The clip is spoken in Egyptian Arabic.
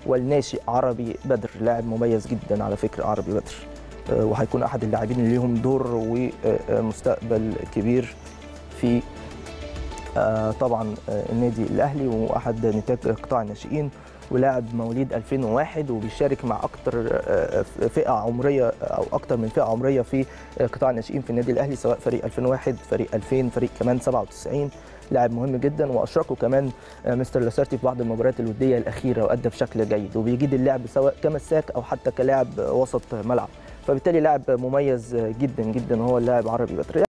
والناشئ عربي بدر لاعب مميز جدا على فكره عربي بدر آه، وهيكون احد اللاعبين اللي ليهم دور ومستقبل كبير في آه، طبعا آه، النادي الاهلي واحد نتاج قطاع الناشئين ولاعب مواليد 2001 وبيشارك مع اكتر آه، فئه عمريه او اكتر من فئه عمريه في آه، قطاع الناشئين في النادي الاهلي سواء فريق 2001 فريق 2000 فريق كمان 97 لاعب مهم جدا واشركه كمان آه، مستر لاسارتي في بعض المباريات الوديه الاخيره وادى بشكل جيد وبيجيد اللعب سواء كمساك او حتى كلاعب وسط ملعب فبالتالي لاعب مميز جدا جدا هو اللاعب عربي بدر